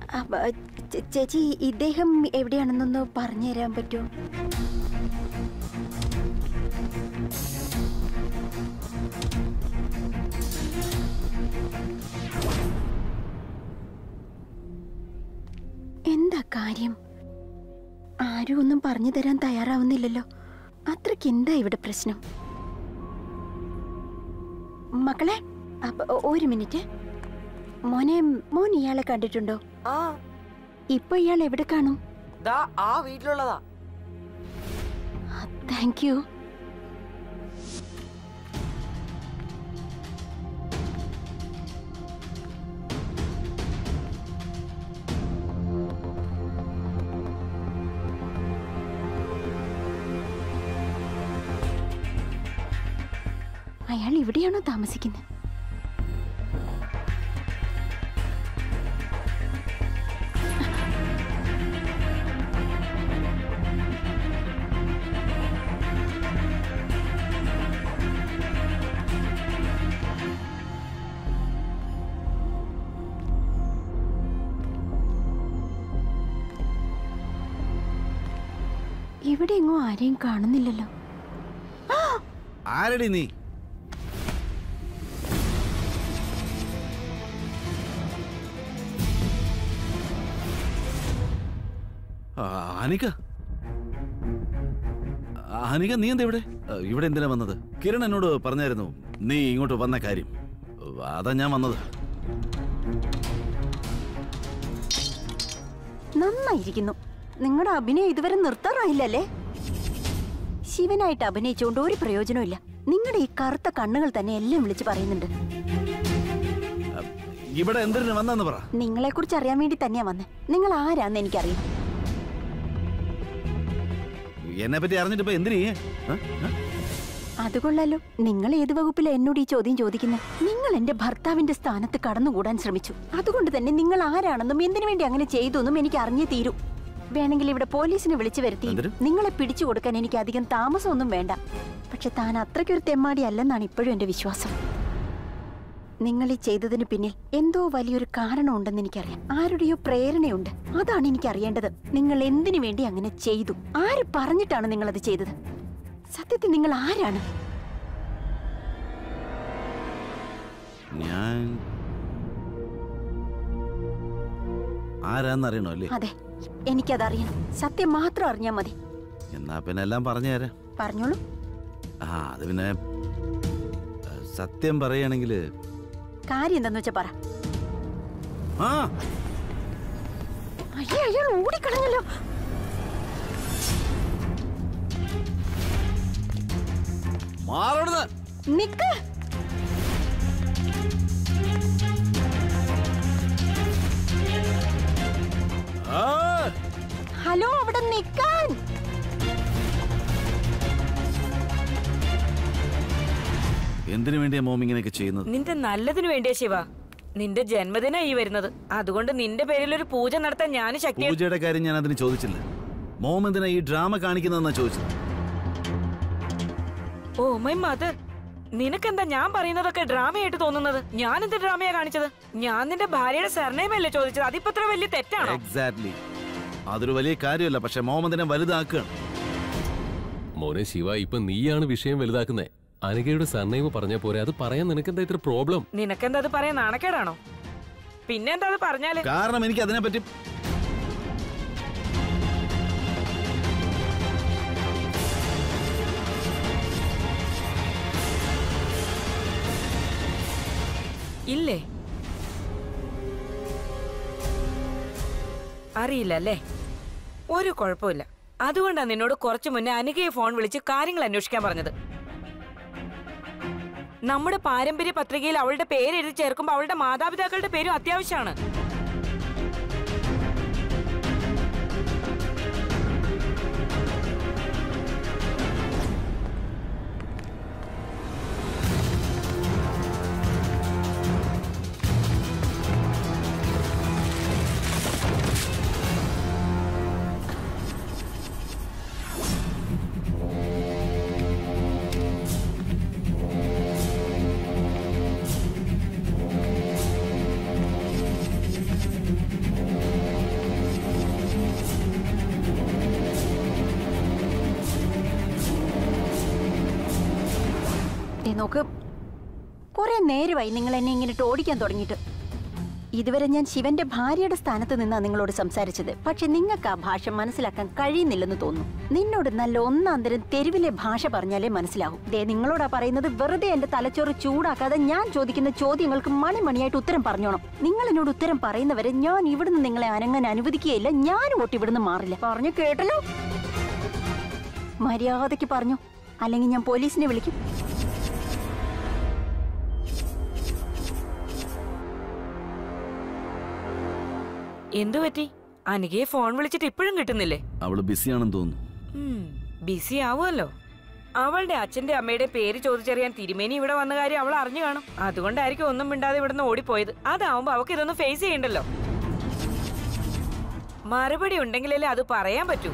അപ്പ, ചേ- ചേച്ചി ഇദ്ദേഹം എവിടെയാണെന്നൊന്ന് പറഞ്ഞു തരാൻ പറ്റുമോ എന്താ കാര്യം ആരും ഒന്നും പറഞ്ഞു തരാൻ തയ്യാറാവുന്നില്ലല്ലോ അത്രയ്ക്ക് എന്താ ഇവിടെ പ്രശ്നം മക്കളെ അപ്പ ഒ- ഒരു മിനിറ്റ് മോനെ മോൻ ഇയാളെ കണ്ടിട്ടുണ്ടോ ആ ഇപ്പൊ ഇയാൾ എവിടെ കാണും ദാ ആ വീട്ടിലുള്ളതാ താങ്ക് യു അയാൾ ഇവിടെയാണോ താമസിക്കുന്നത് ഇവിടെ എങ്ങും ആരെയും കാണുന്നില്ലല്ലോ ആരടി നീ ആ, അനിക ആ, അനിക നീ എന്താ ഇവിടെ ആ, ഇവിടെ എന്തിനാ വന്നത് കിരൺ എന്നോട് പറഞ്ഞായിരുന്നു നീ ഇങ്ങോട്ട് വന്ന കാര്യം അതാ ഞാൻ വന്നത് നന്നായിരിക്കുന്നു നിങ്ങളുടെ അഭിനയം ഇതുവരെ നിർത്താറായില്ലല്ലേ ശിവനായിട്ട് അഭിനയിച്ചുകൊണ്ട് ഒരു പ്രയോജനമില്ല നിങ്ങളുടെ ഈ കറുത്ത കണ്ണുകൾ തന്നെ എല്ലാം വിളിച്ച് പറയുന്നുണ്ട് ആ, ഇവിടെ എന്തിനു വന്നെന്ന് പറ നിങ്ങളെ കുറിച്ച് അറിയാൻ വേണ്ടി തന്നെയാ വന്നേ നിങ്ങൾ ആരാന്ന് എനിക്കറിയാം എന്നെ പറ്റി അറിഞ്ഞിട്ട് ഇപ്പൊ എന്തിനീ ആ? ആ? അത് കൊള്ളാലോ നിങ്ങൾ ഏത് വകുപ്പിലാ എന്നോട് ഈ ചോദ്യം ചോദിക്കുന്നത് നിങ്ങൾ എന്റെ ഭർത്താവിന്റെ സ്ഥാനത്ത് കടന്നുകൂടാൻ ശ്രമിച്ചു അതുകൊണ്ട് തന്നെ നിങ്ങൾ ആരാണെന്നും എന്തിനു വേണ്ടി അങ്ങനെ ചെയ്തു എന്നും എനിക്ക് അറിഞ്ഞേ തീരൂ വേണമെങ്കിൽ ഇവിടെ പോലീസിനെ വിളിച്ചു വരുത്തി എന്തിന്? നിങ്ങളെ പിടിച്ചു കൊടുക്കാൻ എനിക്ക് അധികം താമസമൊന്നും വേണ്ട പക്ഷെ താൻ അത്രയ്ക്കൊരു തെമ്മാടി അല്ലെന്നാണ് ഇപ്പോഴും എന്റെ വിശ്വാസം നിങ്ങൾ ഈ ചെയ്തതിന് പിന്നിൽ എന്തോ വലിയൊരു കാരണമുണ്ടെന്ന് എനിക്കറിയാം ആരുടെയോ പ്രേരണയുണ്ട് അതാണ് എനിക്ക് അറിയേണ്ടത് നിങ്ങൾ എന്തിനു വേണ്ടി അങ്ങനെ ചെയ്തു ആര് പറഞ്ഞിട്ടാണ് നിങ്ങൾ അത് ചെയ്തത് സത്യത്തിൽ നിങ്ങൾ ആരാണ് ഞാൻ ആരാന്നറിയണോ അല്ലേ അതെ എനിക്കതറിയണം സത്യം മാത്രം അറിഞ്ഞാൽ മതി എന്നാ പിന്നെ എല്ലാം പറഞ്ഞു തരാം പറഞ്ഞോളൂ ആ അത് പിന്നെ ആ, സത്യം പറയുകയാണെങ്കിൽ കാര്യം എന്താന്ന് വെച്ചാ പറ ആ അയ്യോ അയാൾ ഓടിക്കളഞ്ഞല്ലോ മാറരുത് നിക്ക് ആ ഹലോ അവിടെ നിക്കാൻ എന്തിനു വേണ്ടിയാ മോം ഇങ്ങനെയൊക്കെ ചെയ്യുന്നത് നിന്റെ നല്ലതിനു വേണ്ടിയാ ശിവ നിന്റെ ജന്മദിന ഈ വരുന്നത് അതുകൊണ്ട് നിന്റെ പേരിൽ ഒരു പൂജ നടത്താൻ ഞാൻ ശക്തി പൂജയുടെ കാര്യം ഞാൻ അതിന് ചോദിച്ചില്ല മോം എന്തിനാ ഈ ഡ്രാമ കാണിക്കുന്നതെന്നാ ചോദിച്ചത് ഓ മൈ മദർ നിനക്കെന്താ ഞാൻ പറയുന്നതൊക്കെ ഡ്രാമയായിട്ട് തോന്നുന്നത് ഞാൻ എന്ത് ഡ്രാമയാ കാണിച്ചത് ഞാൻ നിന്റെ ഭാര്യയുടെ സർനെയിം അല്ലേ ചോദിച്ചത് അതിപ്പോ ഇത്ര വലിയ തെറ്റാണോ എക്സാക്ട്ലി അതൊരു വലിയ കാര്യമല്ല പക്ഷെ മോഹമ്മദിനെ വലുതാക്കുകയാണ് മോനെ ശിവ ഇപ്പൊ നീയാണ് വിഷയം വലുതാക്കുന്നേ അനികയുടെ സർനെയിം പറഞ്ഞ പോരെ അത് പറയാൻ നിനക്കെന്താ ഇത്ര പ്രോബ്ലം നിനക്കെന്താ അത് പറയാൻ നാണക്കേടാണോ പിന്നെന്താ അത് പറഞ്ഞാല് കാരണം എനിക്ക് അതിനെപ്പറ്റി ഇല്ലേ അറിയില്ല അല്ലേ ഒരു കുഴപ്പമില്ല അതുകൊണ്ടാ നിന്നോട് കുറച്ചു മുന്നേ അനികയെ ഫോൺ വിളിച്ച് കാര്യങ്ങൾ അന്വേഷിക്കാൻ പറഞ്ഞത് നമ്മുടെ പാരമ്പര്യ പത്രികയിൽ അവളുടെ പേര് എഴുതി ചേർക്കുമ്പോൾ അവളുടെ മാതാപിതാക്കളുടെ പേരും അത്യാവശ്യമാണ് നോക്ക് കുറെ നേരമായി നിങ്ങൾ എന്നെ ഇങ്ങനെ ഓടിക്കാൻ തുടങ്ങിയിട്ട് ഇതുവരെ ഞാൻ ശിവന്റെ ഭാര്യയുടെ സ്ഥാനത്ത് നിന്നാ നിങ്ങളോട് സംസാരിച്ചത് പക്ഷെ നിങ്ങൾക്ക് ആ ഭാഷ മനസ്സിലാക്കാൻ കഴിയുന്നില്ലെന്ന് തോന്നുന്നു നിന്നോട് നല്ല ഒന്നാന്തരം തെരുവിലെ ഭാഷ പറഞ്ഞാലേ മനസ്സിലാവും ദേ നിങ്ങളോടാ പറയുന്നത് വെറുതെ എന്റെ തലച്ചോറ് ചൂടാക്കാതെ ഞാൻ ചോദിക്കുന്ന ചോദ്യങ്ങൾക്ക് മണിമണിയായിട്ട് ഉത്തരം പറഞ്ഞോണം നിങ്ങൾ എന്നോട് ഉത്തരം പറയുന്നവരെ ഞാൻ ഇവിടുന്ന് നിങ്ങളെ അനങ്ങാൻ അനുവദിക്കുകയില്ല ഞാനും ഒട്ട് ഇവിടുന്ന് മാറില്ല പറഞ്ഞു കേട്ടല്ലോ മര്യാദയ്ക്ക് പറഞ്ഞു അല്ലെങ്കിൽ ഞാൻ പോലീസിനെ വിളിക്കും എന്തു പറ്റി അനികയെ ഫോൺ വിളിച്ചിട്ട് ഇപ്പോഴും കിട്ടുന്നില്ലേ അവള് ബിസിയാണെന്ന് തോന്നുന്നു ബിസി ആവുമല്ലോ അവളുടെ അച്ഛന്റെ അമ്മയുടെ പേര് ചോദിച്ചറിയാൻ തിരുമേനി ഇവിടെ വന്ന കാര്യം അവൾ അറിഞ്ഞു കാണും അതുകൊണ്ടായിരിക്കും ഒന്നും മിണ്ടാതെ ഇവിടുന്ന് ഓടിപ്പോയത് അതാവുമ്പോ അവക്ക് ഇതൊന്നും ഫേസ് ചെയ്യണ്ടല്ലോ മറുപടി ഉണ്ടെങ്കിലല്ലേ അത് പറയാൻ പറ്റൂ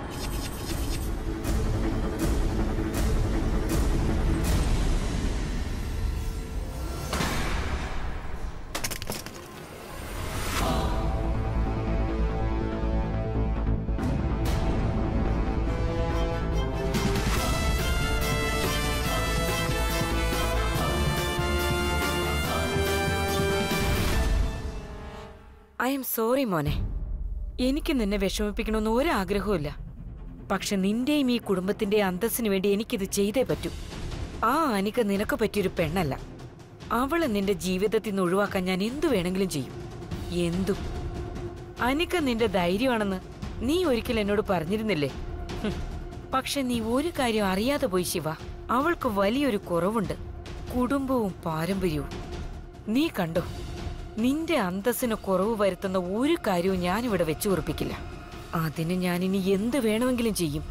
ഐ എം സോറി മോനെ എനിക്ക് നിന്നെ വിഷമിപ്പിക്കണമെന്ന് ഒരാഗ്രഹവുമില്ല പക്ഷെ നിന്റെയും ഈ കുടുംബത്തിന്റെ അന്തസ്സിന് വേണ്ടി എനിക്കിത് ചെയ്തേ പറ്റൂ ആ അനിക നിനക്ക് പറ്റിയൊരു പെണ്ണല്ല അവളെ നിന്റെ ജീവിതത്തിൽ നിന്ന് ഒഴിവാക്കാൻ ഞാൻ എന്തു വേണമെങ്കിലും ചെയ്യും എന്തും അനിക നിന്റെ ധൈര്യമാണെന്ന് നീ ഒരിക്കൽ എന്നോട് പറഞ്ഞിരുന്നില്ലേ ഹും. പക്ഷെ നീ ഒരു കാര്യം അറിയാതെ പോയി ശിവ അവൾക്ക് വലിയൊരു കുറവുണ്ട് കുടുംബവും പാരമ്പര്യവും നീ കണ്ടോ നിന്റെ അന്തസ്സിന് കുറവ് വരുത്തുന്ന ഒരു കാര്യവും ഞാനിവിടെ വെച്ചു ഉറപ്പിക്കില്ല അതിന് ഞാനിനി എന്ത് വേണമെങ്കിലും ചെയ്യും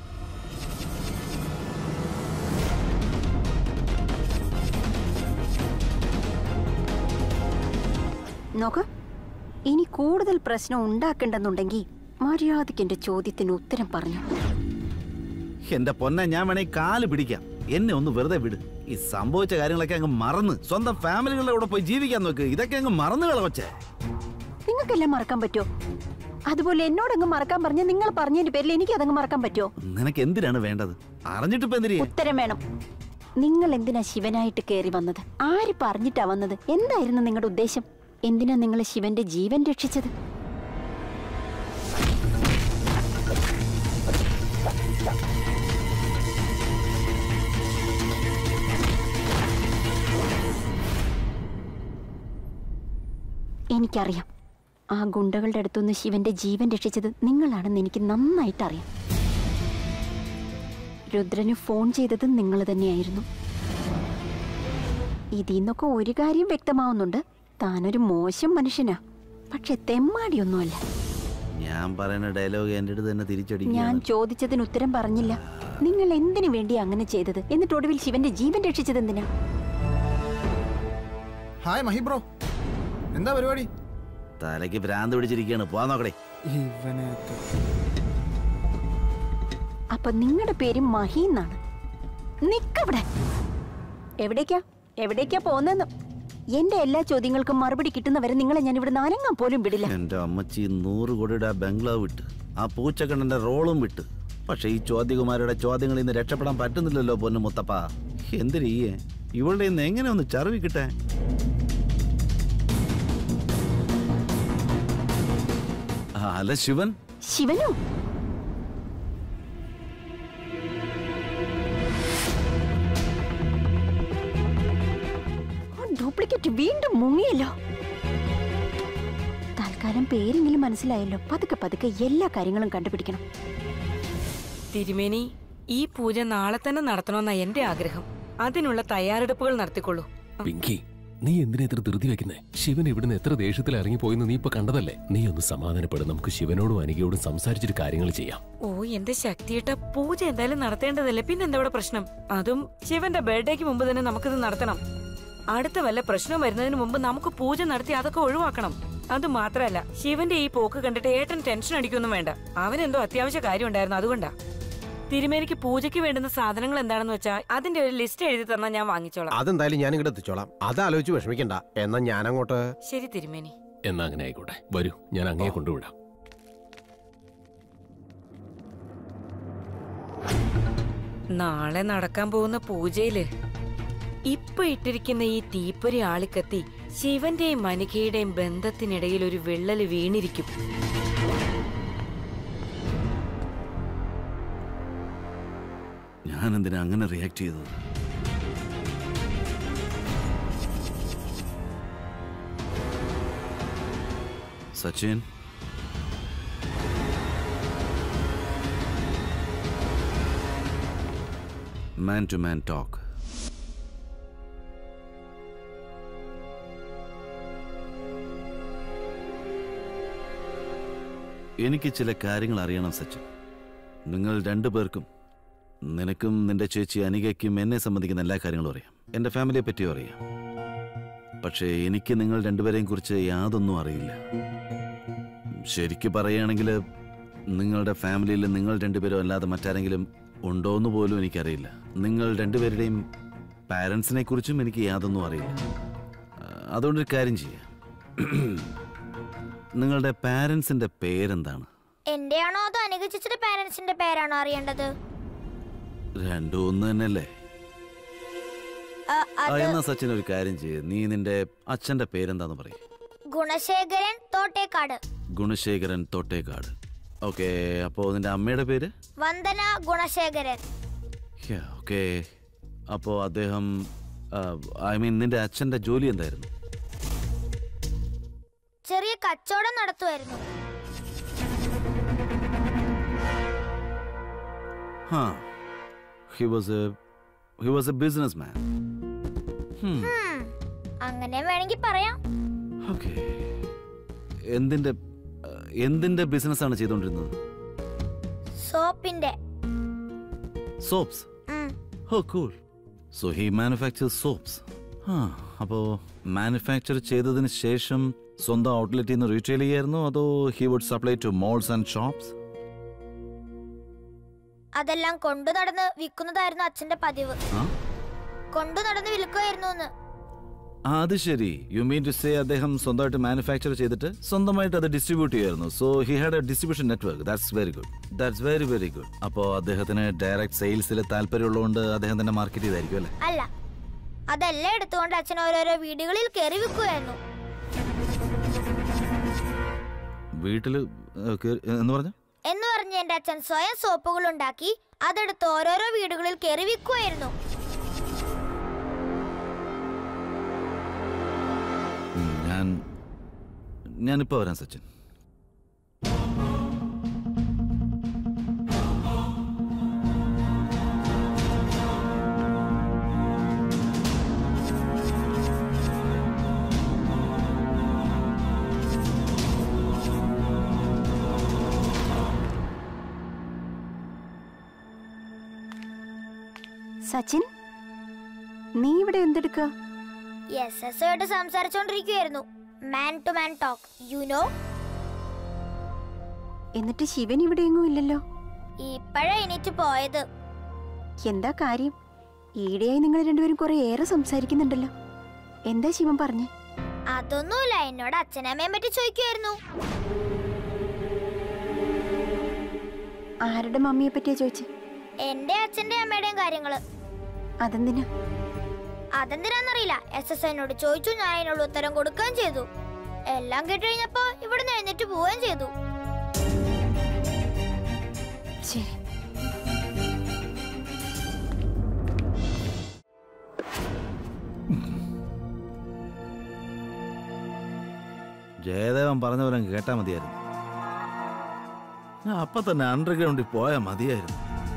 നോക്ക് ഇനി കൂടുതൽ പ്രശ്നം ഉണ്ടാക്കണ്ടെന്നുണ്ടെങ്കിൽ മര്യാദയ്ക്ക് എന്റെ ചോദ്യത്തിന് ഉത്തരം പറഞ്ഞു എന്റെ പൊന്നെ ഞാൻ വേണേ കാല് പിടിക്കാം എന്നെ ഒന്ന് വെറുതെ വിട് ഈ സംഭവിച്ച കാര്യങ്ങളൊക്കെ അങ്ങ് മറന്ന് സ്വന്തം ഫാമിലികളുടെ കൂടെ പോയി ജീവിക്കാൻ നോക്ക് ഇതൊക്കെ അങ്ങ് മറന്നു കളവച്ചേ നിങ്ങൾക്കെല്ലാം മറക്കാൻ പറ്റുമോ അതുപോലെ എന്നോടങ്ങ് മറക്കാൻ പറഞ്ഞ നിങ്ങൾ പറഞ്ഞതിന്റെ പേരിൽ എനിക്ക് അതങ്ങ് മറക്കാൻ പറ്റുമോ നിനക്ക് എന്തിനാണ് വേണ്ടത് അറിഞ്ഞിട്ടിപ്പോ എന്തിനാ ഉത്തരം വേണം നിങ്ങൾ എന്തിനാ ശിവനായിട്ട് കയറി വന്നത് ആര് പറഞ്ഞിട്ടാ വന്നത് എന്തായിരുന്നു നിങ്ങളുടെ ഉദ്ദേശം എന്തിനാ നിങ്ങൾ ശിവന്റെ ജീവൻ രക്ഷിച്ചത് എനിക്കറിയാം ആ ഗുണ്ടകളുടെ അടുത്തുനിന്ന് ശിവന്റെ ജീവൻ രക്ഷിച്ചത് നിങ്ങളാണെന്ന് എനിക്ക് നന്നായിട്ട് അറിയാം രുദ്രന് ഫോൺ ചെയ്തത് നിങ്ങൾ തന്നെയായിരുന്നു ഇതിൽ നിന്നൊക്കെ ഒരു കാര്യം വ്യക്തമാവുന്നുണ്ട് താനൊരു മോശം മനുഷ്യനാ പക്ഷെ തെമ്മാടിയൊന്നുമല്ല ഞാൻ പറയുന്ന ഡയലോഗ് എന്റെ അടുത്ത് തന്നെ ഞാൻ തിരിച്ചടിക്കുകയാണ് ചോദിച്ചതിന് ഉത്തരം പറഞ്ഞില്ല നിങ്ങൾ എന്തിനു വേണ്ടി അങ്ങനെ ചെയ്തത് എന്നിട്ട് ഒടുവിൽ ശിവന്റെ ജീവൻ രക്ഷിച്ചത് എന്തിനാ ഹായ് മഹി ബ്രോ എന്താ പരിപാടി തലയ്ക്ക് ഭ്രാന്ത് പിടിച്ചിരിക്കുകയാണ് പോവാൻ നോക്കടേ ഇവനൊക്കെ അപ്പൊ നിങ്ങളുടെ പേര് മഹി എന്നാണ് നിക്കവിടെ എവിടേക്കാ എവിടേക്കാ പോകുന്നെന്ന് എന്റെ എല്ലാ ചോദ്യങ്ങൾക്കും മറുപടി കിട്ടുന്നവരെ നിങ്ങളെ ഞാൻ ഇവിടെ നാരങ്ങാൻ പോലും വിടില്ല എന്റെ അമ്മച്ചി നൂറ് കോടിയുടെ ആ ബംഗ്ലാവ് വിട്ട് ആ പൂച്ചക്കണ്ണന്റെ റോളും വിട്ട് പക്ഷെ ഈ ചോദ്യകുമാരുടെ ചോദ്യങ്ങളിൽ നിന്ന് രക്ഷപ്പെടാൻ പറ്റുന്നില്ലല്ലോ പൊന്നു മുത്തപ്പ എന്തിനീയേ ഇവളുടെ ഇന്ന് എങ്ങനെ ഒന്ന് ചറിവി കിട്ടേ ആ, അല്ല ശിവൻ ശിവനോ ഡ്യൂപ്ലിക്കേറ്റ് വീണ്ടും മുങ്ങിയല്ലോ തൽക്കാലം പേരെങ്കിലും മനസ്സിലായല്ലോ പതുക്കെ പതുക്കെ എല്ലാ കാര്യങ്ങളും കണ്ടുപിടിക്കണം തിരുമേനി ഈ പൂജ നാളെ തന്നെ നടത്തണമെന്ന എന്റെ ആഗ്രഹം അതിനുള്ള തയ്യാറെടുപ്പുകൾ നടത്തിക്കൊള്ളൂ പിങ്കി നീ എന്തിനാ ഇത്ര ധൃതി വെക്കുന്നേ ശിവൻ ഇവിടുന്ന് എത്ര ദേഷ്യത്തിൽ ഇറങ്ങിപ്പോയെന്ന് നീ ഇപ്പൊ കണ്ടതല്ലേ നീ ഒന്ന് സമാധാനപ്പെടും നമുക്ക് ശിവനോടും അനികയോടും സംസാരിച്ചിട്ട് കാര്യങ്ങൾ ചെയ്യാം ഓ എന്റെ ശക്തിയിട്ട പൂജ എന്തായാലും നടത്തേണ്ടതല്ലേ പിന്നെന്താ ഇവിടെ പ്രശ്നം അതും ശിവന്റെ ബർത്ത്ഡേക്ക് മുമ്പ് തന്നെ നമുക്കിത് നടത്തണം അടുത്ത വല്ല പ്രശ്നം വരുന്നതിന് മുമ്പ് നമുക്ക് പൂജ നടത്തി അതൊക്കെ ഒഴിവാക്കണം അത് മാത്രല്ല ശിവന്റെ ഈ പോക്ക് കണ്ടിട്ട് ഏട്ടൻ ടെൻഷൻ അടിക്കൊന്നും വേണ്ട അവനെന്തോ അത്യാവശ്യ കാര്യം ഉണ്ടായിരുന്നു അതുകൊണ്ടാ തിരുമേനിക്ക് പൂജയ്ക്ക് വേണ്ടുന്ന സാധനങ്ങൾ എന്താണെന്ന് വെച്ചാൽ അതിന്റെ ഒരു ലിസ്റ്റ് എഴുതി തന്നാൽ ഞാൻ വാങ്ങിച്ചോളാം അതെന്തായാലും ഞാൻ ഇങ്ങോട്ട് എത്തിച്ചോളാം അതാലോചിച്ച് വിഷമിക്കണ്ട എന്നാ ഞാൻ അങ്ങോട്ട് ശരി തിരുമേനി എന്നാ അങ്ങനെ ആയിക്കോട്ടെ വരൂ ഞാൻ അങ്ങേ കൊണ്ടുവിടാം നാളെ നടക്കാൻ പോകുന്ന പൂജയില് ഇപ്പൊ ഇട്ടിരിക്കുന്ന ഈ തീപ്പൊരി ആളിക്കത്തി ശിവന്റെയും മനികയുടെയും ബന്ധത്തിനിടയിൽ ഒരു വിള്ളല് വീണിരിക്കും ഞാൻ എന്തിനാ അങ്ങനെ റിയാക്ട് ചെയ്തത് Sachin man to man talk എനിക്ക് ചില കാര്യങ്ങൾ അറിയണം സച്ചിൻ നിങ്ങൾ രണ്ടു പേർക്കും നിനക്കും നിന്റെ ചേച്ചി അനികയ്ക്കും എന്നെ സംബന്ധിക്കുന്ന എല്ലാ കാര്യങ്ങളും അറിയാം എൻ്റെ ഫാമിലിയെ പറ്റിയും അറിയാം പക്ഷേ എനിക്ക് നിങ്ങൾ രണ്ടുപേരെയും കുറിച്ച് യാതൊന്നും അറിയില്ല ശരിക്ക് പറയുകയാണെങ്കിൽ നിങ്ങളുടെ ഫാമിലിയിൽ നിങ്ങൾ രണ്ടുപേരും അല്ലാതെ മറ്റാരെങ്കിലും ഉണ്ടോ എന്ന് പോലും എനിക്കറിയില്ല നിങ്ങൾ രണ്ടുപേരുടെയും പാരൻസിനെ കുറിച്ചും എനിക്ക് യാതൊന്നും അറിയില്ല ആ, അതുകൊണ്ടൊരു കാര്യം ചെയ്യാം നിങ്ങളുടെ പാരൻസിന്റെ പേരെന്താണ് എന്റെയാണോ അതോ അനിക ചേച്ചിയുടെ പാരന്റ്സിന്റെ പേരാണോ അറിയേണ്ടത് രണ്ടും ഒന്ന് തന്നെയല്ലേ ആ, ആ, അത് എന്നാ സച്ചിൻ ഒരു കാര്യം ചെയ്യ് നീ നിന്റെ അച്ഛന്റെ പേരെന്താന്ന് പറയും ഗുണശേഖരൻ തോട്ടേക്കാട് ഗുണശേഖരൻ തോട്ടേക്കാട് ഓക്കെ അപ്പോ നിന്റെ അമ്മയുടെ പേര് വന്ദന ഗുണശേഖരൻ ഓക്കെ അപ്പോ അദ്ദേഹം ഐ മീൻ നിന്റെ അച്ഛന്റെ ജോലി എന്തായിരുന്നു ചെറിയ കച്ചവടം നടത്തുമായിരുന്നു ഹാ he was a he was a businessman um, അങ്ങനെ വേണമെങ്കിൽ പറയാം ഓക്കെ എന്തിന്റെ ആ, എന്തിന്റെ ബിസിനസ് ആണ് ചെയ്തുകൊണ്ടിരുന്നത് സോപ്പിന്റെ soaps um. Oh cool so he manufacture soaps ആ അപ്പോ മാനുഫാക്ചർ ചെയ്തതിന് ശേഷം സ്വന്തം ഔട്ട്ലെറ്റിൽ നിന്ന് റീറ്റെയിൽ ചെയ്യായിരുന്നു അതോ he would supply to malls and shops അതെല്ലാം കൊണ്ടു നടന്ന് വിൽക്കുന്നതായിരുന്നു അച്ഛന്റെ പതിവ് ആ കൊണ്ടു നടന്ന് വിൽക്കുമായിരുന്നു എന്ന് ആ, അത് ശരി യു മീൻ ടു സേ അദ്ദേഹം സ്വന്തമായിട്ട് മാനുഫാക്ചർ ചെയ്തിട്ട് സ്വന്തമായിട്ട് അത് ഡിസ്ട്രിബ്യൂട്ട് ചെയ്യായിരുന്നു so he had a distribution network that's very good that's very very good അപ്പോൾ അദ്ദേഹത്തിന് ഡയറക്റ്റ് സെയിൽസിൽ താല്പര്യമുള്ളതുകൊണ്ട് അദ്ദേഹം തന്നെ മാർക്കറ്റ് ചെയ്തായിരിക്കും അല്ലേ അല്ല അതെല്ലാം എടുത്തുകൊണ്ട് അച്ഛൻ ഓരോരോ വീടുകളിൽ കയറി വിൽക്കുമായിരുന്നു വീട്ടിൽ എന്ന് പറഞ്ഞു എന്ന് പറഞ്ഞ് എന്റെ അച്ഛൻ സ്വയം സോപ്പുകൾ ഉണ്ടാക്കി അതെടുത്ത് ഓരോരോ വീടുകളിൽ കയറി വിൽക്കുമായിരുന്നു ഉം, ഞാൻ ഞാനിപ്പോൾ വരാം സച്ചിൻ സച്ചിൻ നീ ഇവിടെ എന്തെടുക്കുക എസ് എസ് ആയിട്ട് സംസാരിച്ചോണ്ടിരിക്കുവായിരുന്നു man to man talk you know എന്നിട്ട് ശിവൻ ഇവിടെ എങ്ങും ഇല്ലല്ലോ ഇപ്പോഴാ എണീറ്റ് പോയത് എന്താ കാര്യം ഈടെയായി നിങ്ങൾ രണ്ടുപേരും കുറെ ഏറെ സംസാരിക്കുന്നുണ്ടല്ലോ എന്താ ശിവൻ പറഞ്ഞേ അതൊന്നുമില്ല എന്നോട് അച്ഛനമ്മയെ പറ്റി ചോദിക്കുമായിരുന്നു ആരുടെ മമ്മിയെ പറ്റിയാ ചോദിച്ചേ എന്റെ അച്ഛന്റെ അമ്മയുടെയും കാര്യങ്ങള് അതെന്തിനാ അതെന്തിനാന്നറിയില്ല എസ് എസ് എന്നോട് ചോദിച്ചു ഞാൻ അതിനുള്ള ഉത്തരം കൊടുക്കുകയും ചെയ്തു എല്ലാം കേട്ട് കഴിഞ്ഞപ്പോ ഇവിടുന്ന് എഴുന്നേറ്റ് പോവുകയും ചെയ്തു ശരി ജയദേവൻ പറഞ്ഞ പോലെ അങ്ങ് കേട്ടാ മതിയായിരുന്നു ഞാൻ അപ്പൊ തന്നെ അണ്ടർഗ്രൗണ്ടിൽ പോയാൽ മതിയായിരുന്നു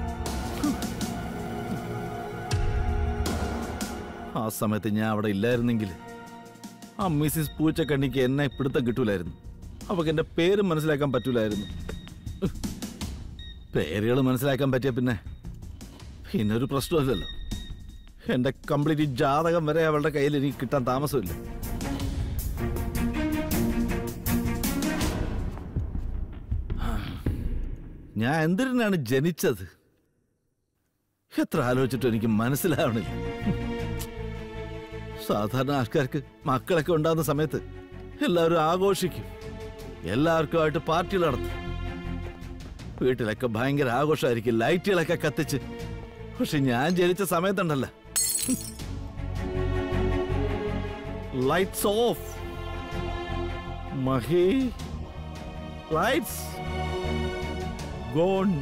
ആ സമയത്ത് ഞാൻ അവിടെ ഇല്ലായിരുന്നെങ്കിൽ ആ മിസ്സിസ് പൂച്ചക്കണ്ണിക്ക് എന്നെ പിടുത്തം കിട്ടൂലായിരുന്നു അവക്ക് എന്റെ പേര് മനസ്സിലാക്കാൻ പറ്റൂലായിരുന്നു പേരുകൾ മനസ്സിലാക്കാൻ പറ്റിയ പിന്നെ പിന്നെ ഒരു പ്രശ്നമില്ലല്ലോ എന്റെ കംപ്ലീറ്റ് ജാതകം വരെ അവളുടെ കയ്യിൽ എനിക്ക് കിട്ടാൻ താമസമില്ല ഞാൻ എന്തിനാണ് ജനിച്ചത് എത്ര ആലോചിച്ചിട്ടും എനിക്ക് മനസ്സിലാവണില്ല സാധാരണ ആൾക്കാർക്ക് മക്കളൊക്കെ ഉണ്ടാകുന്ന സമയത്ത് എല്ലാവരും ആഘോഷിക്കും എല്ലാവർക്കുമായിട്ട് പാർട്ടികൾ നടത്തും വീട്ടിലൊക്കെ ഭയങ്കര ആഘോഷമായിരിക്കും ലൈറ്റുകളൊക്കെ കത്തിച്ച് പക്ഷെ ഞാൻ ജനിച്ച സമയത്തുണ്ടല്ല lights off Mahi lights gone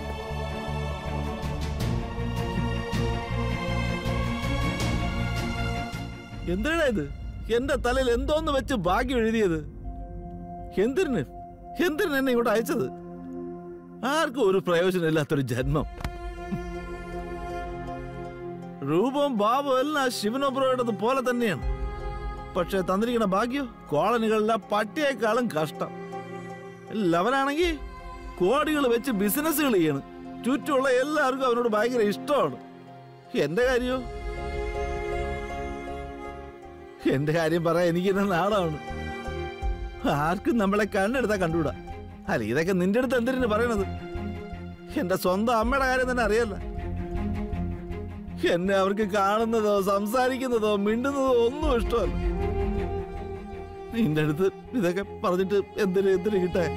എന്തിനാ ഇത് എന്റെ തലയിൽ എന്തോന്ന് വെച്ച് ഭാഗ്യം എഴുതിയത് എന്തിന് എന്തിന് എന്നെ ഇങ്ങോട്ട് അയച്ചത് ആർക്കും ഒരു പ്രയോജനമില്ലാത്തൊരു ജന്മം രൂപവും ഭാവവും എല്ലാം ശിവനോബ്രോയുടേത് പോലെ തന്നെയാണ് പക്ഷെ തന്നിരിക്കുന്ന ഭാഗ്യം കോളനികളിലെ പട്ടിയേക്കാളും കഷ്ടം ലവനാണെങ്കിൽ കോടികൾ വെച്ച് ബിസിനസ്സുകൾ ചെയ്യണം ചുറ്റുമുള്ള എല്ലാവർക്കും അവനോട് ഭയങ്കര ഇഷ്ടമാണ് എന്റെ കാര്യോ എന്റെ കാര്യം പറയാൻ എനിക്ക് ഇന്ന് നാളാണ് ആർക്കും നമ്മളെ കണ്ണെടുത്താ കണ്ടുകൂടാ അല്ല ഇതൊക്കെ നിന്റെ അടുത്ത് എന്തിനു പറയണത് എന്റെ സ്വന്തം അമ്മയുടെ കാര്യം തന്നെ അറിയല്ല എന്നെ അവർക്ക് കാണുന്നതോ സംസാരിക്കുന്നതോ മിണ്ടുന്നതോ ഒന്നും ഇഷ്ടമല്ല നിന്റെ അടുത്ത് ഇതൊക്കെ പറഞ്ഞിട്ട് എന്തിനു എന്തിനു കിട്ടേ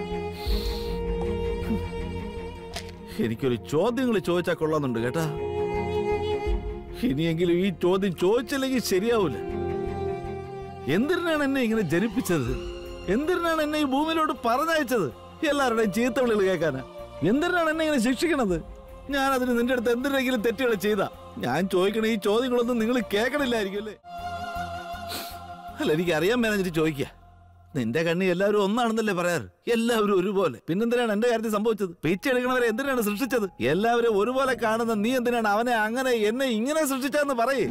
എനിക്കൊരു ചോദ്യങ്ങൾ ചോദിച്ചാൽ കൊള്ളാന്നുണ്ട് കേട്ടാ ഇനിയെങ്കിലും ഈ ചോദ്യം ചോദിച്ചില്ലെങ്കിൽ ശരിയാവൂല എന്തിനാണ് എന്നെ ഇങ്ങനെ ജനിപ്പിച്ചത് എന്തിനാണ് എന്നെ ഈ ഭൂമിയിലോട്ട് പറഞ്ഞയച്ചത് എല്ലാവരുടെയും ചീത്ത വിളികൾ കേൾക്കാനാ എന്തിനാണ് എന്നെ ഇങ്ങനെ ശിക്ഷിക്കണത് ഞാൻ അതിന് നിന്റെ അടുത്ത് എന്തിനെങ്കിലും തെറ്റുകൾ ചെയ്താ ഞാൻ ചോദിക്കണ ഈ ചോദ്യങ്ങളൊന്നും നിങ്ങൾ കേൾക്കണില്ലായിരിക്കും അല്ലേ അല്ല എനിക്ക് അറിയാൻ മേനഞ്ഞിട്ട് ചോദിക്കുക നിന്റെ കണ്ണി എല്ലാവരും ഒന്നാണെന്നല്ലേ പറയാറ് എല്ലാവരും ഒരുപോലെ പിന്നെന്തിനാണ് എന്റെ കാര്യത്തിൽ സംഭവിച്ചത് പിച്ചെടുക്കണവരെ എന്തിനാണ് സൃഷ്ടിച്ചത് എല്ലാവരും ഒരുപോലെ കാണുന്ന നീ എന്തിനാണ് അവനെ അങ്ങനെ എന്നെ ഇങ്ങനെ സൃഷ്ടിച്ചതെന്ന് പറയേ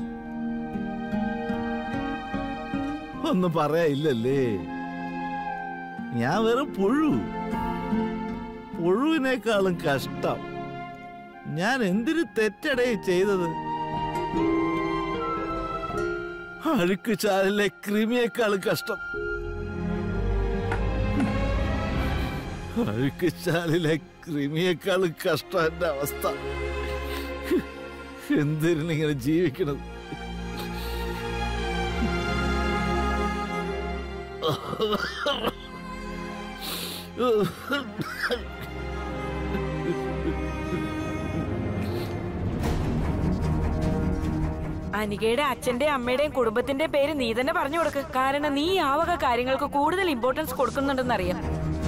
ഒന്നും പറയാനില്ലല്ലേ ഞാൻ വെറും പുഴു പുഴുവിനേക്കാളും കഷ്ടം ഞാൻ എന്തിനു തെറ്റടേ ചെയ്തത് അഴുക്ക് ചാലിലെ കൃമിയേക്കാളും കഷ്ടം അഴുക്ക് ചാലിലെ കൃമിയേക്കാളും കഷ്ടം എന്റെ അവസ്ഥ എന്തിനിങ്ങനെ ജീവിക്കണത് അനികയുടെ അച്ഛന്റെയും അമ്മയുടെയും കുടുംബത്തിന്റെ പേര് നീ തന്നെ പറഞ്ഞു കൊടുക്ക് കാരണം നീ ആ വക കാര്യങ്ങൾക്ക് കൂടുതൽ ഇമ്പോർട്ടൻസ് കൊടുക്കുന്നുണ്ടെന്നറിയാം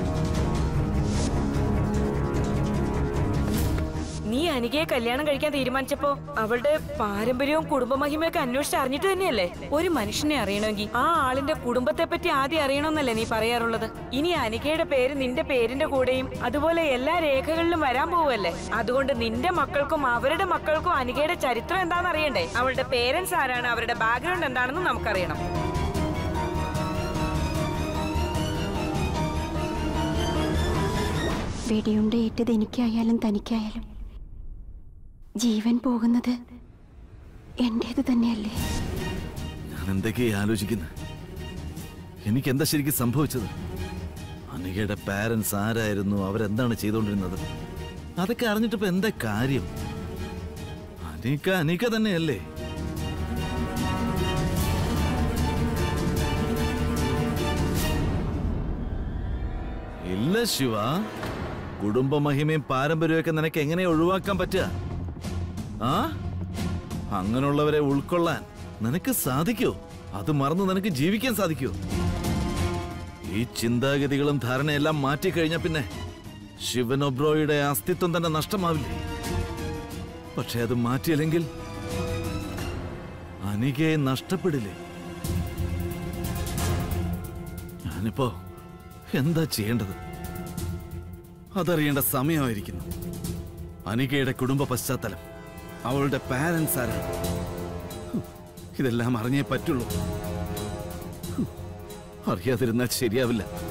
നീ അനികയെ കല്യാണം കഴിക്കാൻ തീരുമാനിച്ചപ്പോ അവളുടെ പാരമ്പര്യവും കുടുംബമഹിമയൊക്കെ അന്വേഷിച്ച് അറിഞ്ഞിട്ട് തന്നെയല്ലേ ഒരു മനുഷ്യനെ അറിയണമെങ്കിൽ ആ ആളിന്റെ കുടുംബത്തെ പറ്റി ആദ്യം അറിയണമെന്നല്ലേ നീ പറയാറുള്ളത് ഇനി അനികയുടെ പേര് നിന്റെ പേരിന്റെ കൂടെയും അതുപോലെ എല്ലാ രേഖകളിലും വരാൻ പോവല്ലേ അതുകൊണ്ട് നിന്റെ മക്കൾക്കും അവരുടെ മക്കൾക്കും അനികയുടെ ചരിത്രം എന്താണെന്ന് അറിയണ്ടേ അവളുടെ പേരൻസ് ആരാണ് അവരുടെ ബാക്ക്ഗ്രൗണ്ട് എന്താണെന്ന് നമുക്കറിയണം വെടിയുണ്ട ഏറ്റത് എനിക്കായാലും തനിക്കായാലും ജീവൻ പോകുന്നത് എന്റേത് തന്നെയല്ലേ ഞാൻ എന്തൊക്കെയാ ആലോചിക്കുന്നത് എനിക്ക് എന്താ ശരിക്കും സംഭവിച്ചത് അനികയുടെ പാരൻസ് ആരായിരുന്നു അവരെന്താണ് ചെയ്തുകൊണ്ടിരുന്നത് അതൊക്കെ അറിഞ്ഞിട്ടിപ്പോ എന്താ കാര്യം അനിക അനിക തന്നെയല്ലേ ഇല്ല ശിവ കുടുംബമഹിമയും പാരമ്പര്യമൊക്കെ നിനക്ക് എങ്ങനെ ഒഴിവാക്കാൻ പറ്റുക ആ അങ്ങനെയുള്ളവരെ ഉൾക്കൊള്ളാൻ നിനക്ക് സാധിക്കോ അത് മറന്ന് നിനക്ക് ജീവിക്കാൻ സാധിക്കോ ഈ ചിന്താഗതികളും ധാരണയെല്ലാം മാറ്റിക്കഴിഞ്ഞ പിന്നെ ശിവനൊബ്രോയുടെ അസ്തിത്വം തന്നെ നഷ്ടമാവില്ലേ പക്ഷെ അത് മാറ്റിയില്ലെങ്കിൽ അനികയെ നഷ്ടപ്പെടില്ലേ ഞാനിപ്പോ എന്താ ചെയ്യേണ്ടത് അതറിയേണ്ട സമയമായിരിക്കുന്നു അനികയുടെ കുടുംബ പശ്ചാത്തലം അവളുടെ പാരൻസ് ആരാണ് ഹും, ഇതെല്ലാം അറിഞ്ഞേ പറ്റുള്ളൂ ഹും, അറിയാതിരുന്നാൽ ശരിയാവില്ല